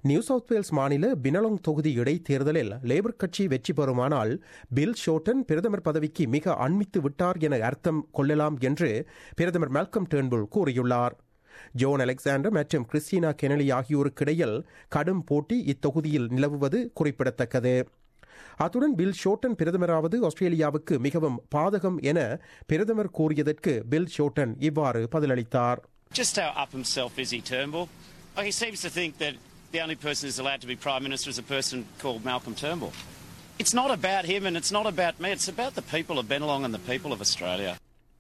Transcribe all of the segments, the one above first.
New south Wales மாநில பினலாங் தொகுதி இடைத்தேர்தலில் லேபர் கட்சி வெற்றி பெறுமானால் பில் ஷோட்டன் பிரதமர் பதவிக்கு மிக அண்மித்து விட்டார் என அர்த்தம் கொள்ளலாம் என்று பிரதமர் மால்கம் டேர்ன்புல் கூறியுள்ளார் ஜோன் அலெக்சாண்டர் மற்றும் கிறிஸ்டினா கெனலி ஆகியோருக்கிடையில் கடும் போட்டி இத்தொகுதியில் நிலவுவது குறிப்பிடத்தக்கது அத்துடன் பில் ஷோட்டன் பிரதமராவது ஆஸ்திரேலியாவுக்கு மிகவும் பாதகம் என பிரதமர் கூறியதற்கு பில் ஷோட்டன் இவ்வாறு பதிலளித்தார் Just how up himself is he, Turnbull? Oh, he seems to think that the only person who's allowed to be Prime Minister is a person called Malcolm Turnbull. It's not about him and it's not about me, it's about the people of Benelong and the people of Australia.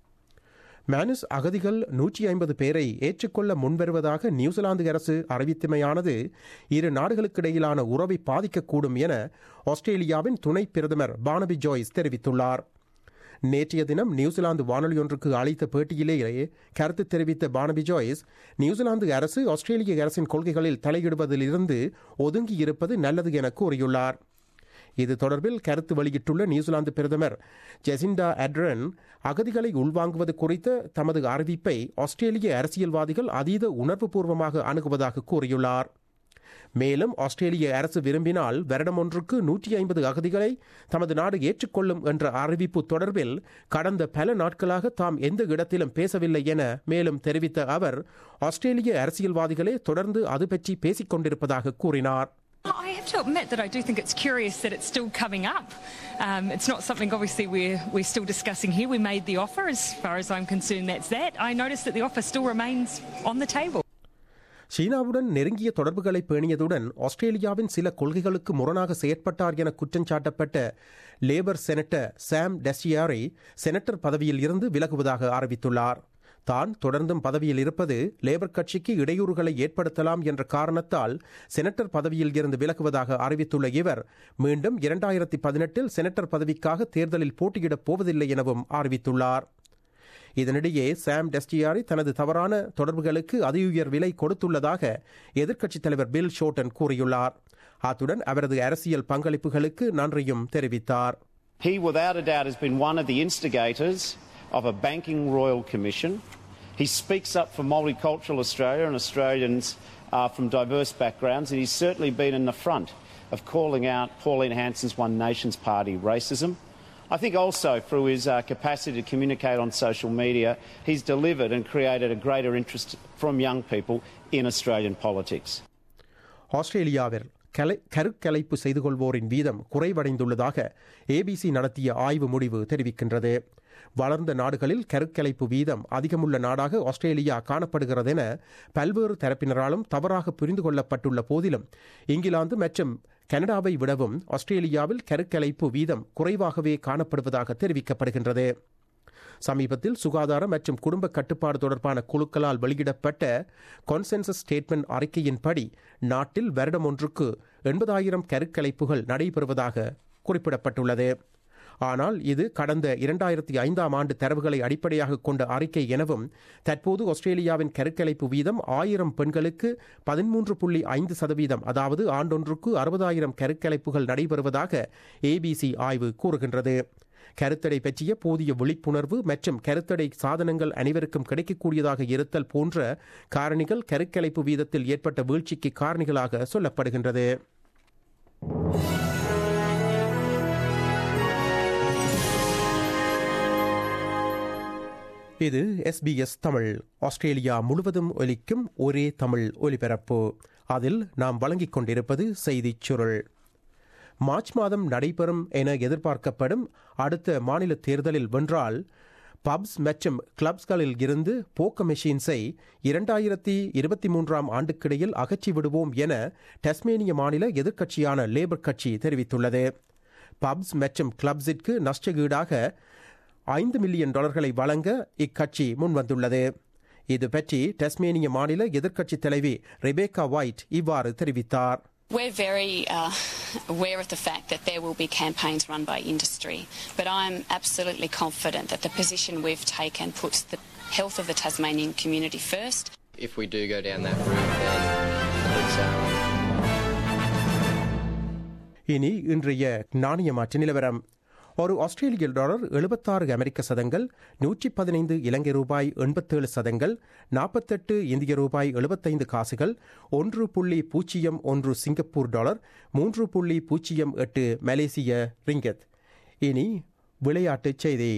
Manus அகதிகள் நூற்றி ஐம்பது பேரை ஏற்றுக்கொள்ள முன்வருவதாக New Zealand அரசு அறிவித்தமையானது இரு நாடுகளுக்கிடையிலான உறவை பாதிக்கக்கூடும் என ஆஸ்திரேலியாவின் துணை பிரதமர் பானபி ஜோய்ஸ் தெரிவித்துள்ளார் நேற்றைய தினம் நியூசிலாந்து வானொலி ஒன்றுக்கு அளித்த பேட்டியிலேயே கருத்து தெரிவித்த பானபி ஜோய்ஸ் நியூசிலாந்து அரசு ஆஸ்திரேலிய அரசின் கொள்கைகளில் தலையிடுவதிலிருந்து ஒதுங்கி இருப்பது நல்லது என கூறியுள்ளார் இது தொடர்பில் கருத்து வெளியிட்டுள்ள நியூசிலாந்து பிரதமர் ஜெசிண்டா அட்ரன் அகதிகளை உள்வாங்குவது குறித்த தமது அறிவிப்பை ஆஸ்திரேலிய அரசியல்வாதிகள் அதீத உணர்வுபூர்வமாக அணுகுவதாக கூறியுள்ளார் மேலும் ஆஸ்திரேலிய அரசு விரும்பினால் வருடம் ஒன்றுக்கு நூற்றி ஐம்பது அகதிகளை தமது நாடு ஏற்றுக்கொள்ளும் என்ற அறிவிப்பு தொடர்பில் கடந்த பல நாட்களாக தாம் எந்த இடத்திலும் பேசவில்லை என மேலும் தெரிவித்த அவர் ஆஸ்திரேலிய அரசியல்வாதிகளே தொடர்ந்து அது பற்றி பேசிக் கொண்டிருப்பதாக கூறினார் I have to admit that I do think it's curious that it's still coming up. Um, it's not something obviously we're, we're still discussing here. We made the offer, as far as I'm concerned, that's that. I noticed that the offer still remains on the table. சீனாவுடன் நெருங்கிய தொடர்புகளை பேணியதுடன் ஆஸ்திரேலியாவின் சில கொள்கைகளுக்கு முரணாக செயற்பட்டார் என குற்றஞ்சாட்டப்பட்ட லேபர் செனட்டர் சாம் டெஸ்டியாரை செனட்டர் பதவியில் இருந்து விலகுவதாக அறிவித்துள்ளார் தான் தொடர்ந்தும் பதவியில் இருப்பது லேபர் கட்சிக்கு இடையூறுகளை ஏற்படுத்தலாம் என்ற காரணத்தால் செனட்டர் பதவியில் இருந்து விலகுவதாக அறிவித்துள்ள இவர் மீண்டும் இரண்டாயிரத்தி பதினெட்டில் செனட்டர் பதவிக்காக தேர்தலில் போட்டியிடப் போவதில்லை எனவும் அறிவித்துள்ளார் இதனிடையே சாம் டெஸ்டியாரி தனது தவறான தொடர்புகளுக்கு அதியுயர் விலை கொடுத்துள்ளதாக எதிர்க்கட்சித் தலைவர் பில் ஷோட்டன் கூறியுள்ளார் அத்துடன் அவரது அரசியல் பங்களிப்புகளுக்கு நன்றியும் தெரிவித்தார் He, without a doubt, has been one of the instigators of a banking royal commission. He speaks up for multicultural Australia and Australians uh, from diverse backgrounds, and he's certainly been in the front of calling out Pauline Hanson's One Nations Party racism. I think also through his uh, capacity to communicate on social media, he's delivered and created a greater interest from young people in Australian politics. ஆஸ்திரேலியாவில் கலை கருக்கலைப்பு செய்து கொள்வோரின் வீதம் குறைவடைந்துள்ளதாக ABC நடத்திய ஆய்வு முடிவு தெரிவிக்கின்றது வளர்ந்த நாடுகளில் கருக்கலைப்பு வீதம் அதிகமுள்ள நாடாக ஆஸ்திரேலியா காணப்படுகிறது என பல்வேறு தரப்பினராலும் தவறாக புரிந்து கொள்ளப்பட்டுள்ள போதிலும் இங்கிலாந்து மற்றும் கனடாவை விடவும் ஆஸ்திரேலியாவில் கருக்கலைப்பு வீதம் குறைவாகவே காணப்படுவதாக தெரிவிக்கப்படுகின்றது சமீபத்தில் சுகாதார மற்றும் குடும்ப கட்டுப்பாடு தொடர்பான குழுக்களால் வெளியிடப்பட்ட கான்சென்சஸ் ஸ்டேட்மெண்ட் அறிக்கையின்படி நாட்டில் வருடம் ஒன்றுக்கு எண்பதாயிரம் கருக்கலைப்புகள் நடைபெறுவதாக குறிப்பிடப்பட்டுள்ளது ஆனால் இது கடந்த இரண்டாயிரத்தி ஐந்தாம் ஆண்டு தரவுகளை அடிப்படையாக கொண்ட அறிக்கை எனவும் தற்போது ஆஸ்திரேலியாவின் கருக்கலைப்பு வீதம் ஆயிரம் பெண்களுக்கு பதிமூன்று புள்ளி ஐந்து சதவீதம் அதாவது ஆண்டொன்றுக்கு அறுபதாயிரம் கருக்கலைப்புகள் நடைபெறுவதாக ஏபிசி ஆய்வு கூறுகின்றது கருத்தடை பற்றிய போதிய விழிப்புணர்வு மற்றும் கருத்தடை சாதனங்கள் அனைவருக்கும் கிடைக்கக்கூடியதாக இருத்தல் போன்ற காரணிகள் கருக்கலைப்பு வீதத்தில் ஏற்பட்ட வீழ்ச்சிக்கு காரணிகளாக சொல்லப்படுகின்றது இது எஸ்பிஎஸ் தமிழ் ஆஸ்திரேலியா முழுவதும் ஒலிக்கும் ஒரே தமிழ் ஒலிபரப்பு அதில் நாம் வழங்கிக் கொண்டிருப்பது செய்திச் சுருள் மார்ச் மாதம் நடைபெறும் என எதிர்பார்க்கப்படும் அடுத்த மாநில தேர்தலில் வென்றால் பப்ஸ் மற்றும் கிளப்ஸ்களில் இருந்து போக்க மெஷின்ஸை இரண்டாயிரத்தி இருபத்தி மூன்றாம் ஆண்டுக்கிடையில் அகற்றி விடுவோம் என டஸ்மேனிய மாநில எதிர்க்கட்சியான லேபர் கட்சி தெரிவித்துள்ளது பப்ஸ் மற்றும் கிளப்ஸிற்கு நஷ்டஈடாக ஐந்து மில்லியன் டாலர்களை வழங்க இக்கட்சி முன்வந்துள்ளது இது பற்றி டஸ்மேனிய மாநில எதிர்க்கட்சி தலைவி ரெபேக்கா ஒயிட் இவ்வாறு தெரிவித்தார் We're very uh, aware of the fact that there will be campaigns run by industry, but I'm absolutely confident that the position we've taken puts the health of the Tasmanian community first. If we do go down that route, then it's. Um, இனி இன்றைய நாணய மாற்று நிலவரம் ஒரு ஆஸ்திரேலிய dollar எழுபத்தாறு அமெரிக்க சதங்கள் நூற்றி பதினைந்து இலங்கை ரூபாய் எண்பத்தேழு சதங்கள் நாற்பத்தெட்டு இந்திய ரூபாய் எழுபத்தைந்து காசுகள் ஒன்று புள்ளி பூஜ்ஜியம் ஒன்று சிங்கப்பூர் டாலர் மூன்று புள்ளி பூஜ்ஜியம் எட்டு மலேசிய ரிங்கத் இனி விளையாட்டுச் செய்தி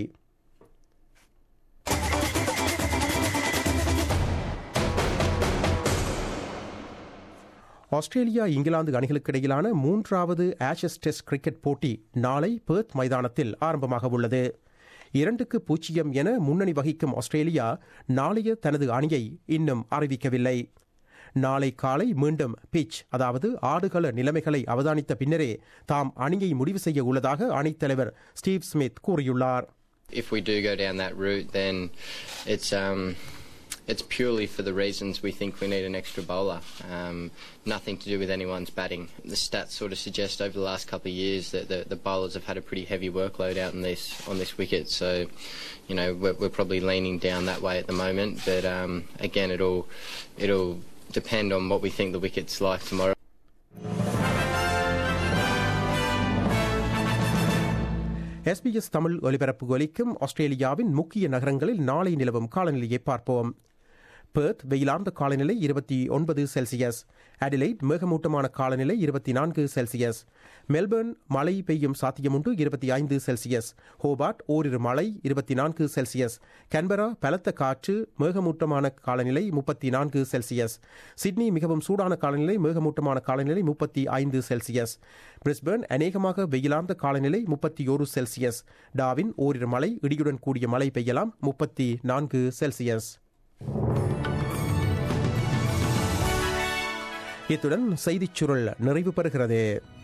ஆஸ்திரேலியா இங்கிலாந்து அணிகளுக்கு இடையிலான மூன்றாவது ஆஷஸ் டெஸ்ட் கிரிக்கெட் போட்டி நாளை பெர்த் மைதானத்தில் ஆரம்பமாக உள்ளது இரண்டுக்கு பூஜ்ஜியம் என முன்னணி வகிக்கும் ஆஸ்திரேலியா நாளைய தனது அணியை இன்னும் அறிவிக்கவில்லை நாளை காலை மீண்டும் பிச் அதாவது ஆடுகள நிலைமைகளை அவதானித்த பின்னரே தாம் அணியை முடிவு செய்ய உள்ளதாக அணித்தலைவர் ஸ்டீவ் ஸ்மித் கூறியுள்ளார் If we do go down that route, then it's um, it's purely for the reasons we think we need an extra bowler. Um, nothing to do with anyone's batting. The stats sort of suggest over the last couple of years that the, the bowlers have had a pretty heavy workload out on this on this wicket. So, you know, we're, we're probably leaning down that way at the moment. But um, again, it'll it'll depend on what we think the wicket's like tomorrow. SBS Tamil ஒலிபரப்பு ஒலிக்கும் ஆஸ்திரேலியாவின் முக்கிய நகரங்களில் நாளை நிலவும் காலநிலையை பார்ப்போம் Perth வெயிலார்ந்த காலநிலை இருபத்தி ஒன்பது செல்சியஸ் அடிலைட் மேகமூட்டமான காலநிலை இருபத்தி நான்கு செல்சியஸ் மெல்பர்ன் மழை பெய்யும் சாத்தியமுண்டு இருபத்தி ஐந்து செல்சியஸ் ஹோபார்ட் ஓரிரு மழை இருபத்தி நான்கு செல்சியஸ் கன்பரா பலத்த காற்று மேகமூட்டமான காலநிலை முப்பத்தி நான்கு செல்சியஸ் சிட்னி மிகவும் சூடான காலநிலை மேகமூட்டமான காலநிலை முப்பத்தி ஐந்து செல்சியஸ் பிரிஸ்பர்ன் அநேகமாக வெயிலார்ந்த காலநிலை முப்பத்தி ஒரு செல்சியஸ் டாவின் ஓரிரு மழை இடியுடன் கூடிய மழை பெய்யலாம் முப்பத்தி நான்கு செல்சியஸ் இத்துடன் செய்திச் சுருள் நிறைவு பெறுகிறது